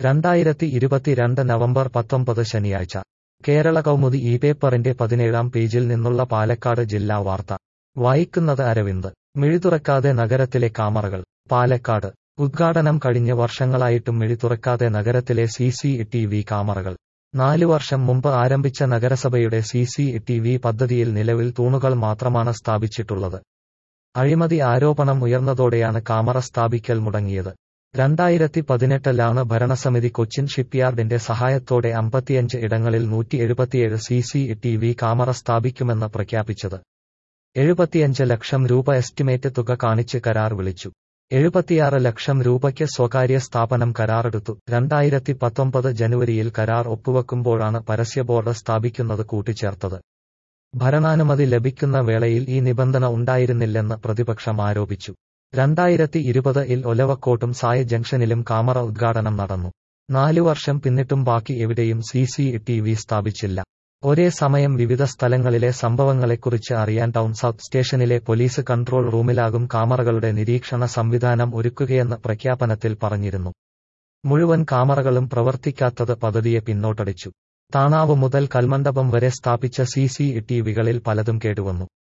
രണ്ടായിരത്തി ഇരുപത്തിരണ്ട് നവംബർ പത്തൊമ്പത് ശനിയാഴ്ച കേരള കൗമുദി ഈ പേപ്പറിന്റെ പതിനേഴാം പേജിൽ നിന്നുള്ള പാലക്കാട് ജില്ലാ വാർത്ത വായിക്കുന്നത് അരവിന്ദ് മിഴിതുറക്കാതെ നഗരത്തിലെ കാമറകൾ പാലക്കാട് ഉദ്ഘാടനം കഴിഞ്ഞ് വർഷങ്ങളായിട്ടും മിഴിതുറക്കാതെ നഗരത്തിലെ സി സി ടി വി കാമറകൾ നാലു വർഷം മുമ്പ് ആരംഭിച്ച നഗരസഭയുടെ സി സി ടി വി പദ്ധതിയിൽ നിലവിൽ തൂണുകൾ മാത്രമാണ് സ്ഥാപിച്ചിട്ടുള്ളത് അഴിമതി ആരോപണം ഉയർന്നതോടെയാണ് കാമറ സ്ഥാപിക്കൽ മുടങ്ങിയത് രണ്ടായിരത്തി പതിനെട്ടിലാണ് ഭരണസമിതി കൊച്ചിൻ ഷിപ്പ്യാർഡിന്റെ സഹായത്തോടെ അമ്പത്തിയഞ്ച് ഇടങ്ങളിൽ നൂറ്റി എഴുപത്തിയേഴ് C C T V camera സ്ഥാപിക്കുമെന്ന് പ്രഖ്യാപിച്ചത് എഴുപത്തിയഞ്ച് ലക്ഷം രൂപ എസ്റ്റിമേറ്റ് തുക കാണിച്ച് കരാർ വിളിച്ചു എഴുപത്തിയാറ് ലക്ഷം രൂപയ്ക്ക് സ്വകാര്യ സ്ഥാപനം കരാറെടുത്തു രണ്ടായിരത്തി പത്തൊമ്പത് ജനുവരിയിൽ കരാർ ഒപ്പുവെക്കുമ്പോഴാണ് പരസ്യ ബോർഡ് സ്ഥാപിക്കുന്നത് കൂട്ടിച്ചേർത്തത് ഭരണാനുമതി ലഭിക്കുന്ന വേളയിൽ ഈ നിബന്ധന ഉണ്ടായിരുന്നില്ലെന്ന് പ്രതിപക്ഷം ആരോപിച്ചു രണ്ടായിരത്തി ഇരുപത് ഇൽ ഒലവക്കോട്ടും സായ ജംഗ്ഷനിലും കാമറ ഉദ്ഘാടനം നടന്നു നാലു വർഷം പിന്നിട്ടും ബാക്കി എവിടെയും സി സി ടി വി സ്ഥാപിച്ചില്ല ഒരേ സമയം വിവിധ സ്ഥലങ്ങളിലെ സംഭവങ്ങളെക്കുറിച്ച് അറിയാൻ ടൗൺ സൗത്ത് സ്റ്റേഷനിലെ പോലീസ് കൺട്രോൾ റൂമിലാകും കാമറകളുടെ നിരീക്ഷണ സംവിധാനം ഒരുക്കുകയെന്ന് പ്രഖ്യാപനത്തിൽ പറഞ്ഞിരുന്നു മുഴുവൻ കാമറകളും പ്രവർത്തിക്കാത്തത് പദ്ധതിയെ പിന്നോട്ടടിച്ചു താണാവ് മുതൽ കൽമണ്ഡപം വരെ സ്ഥാപിച്ച സി സി ടി വികളിൽ പലതും കേടുവന്നു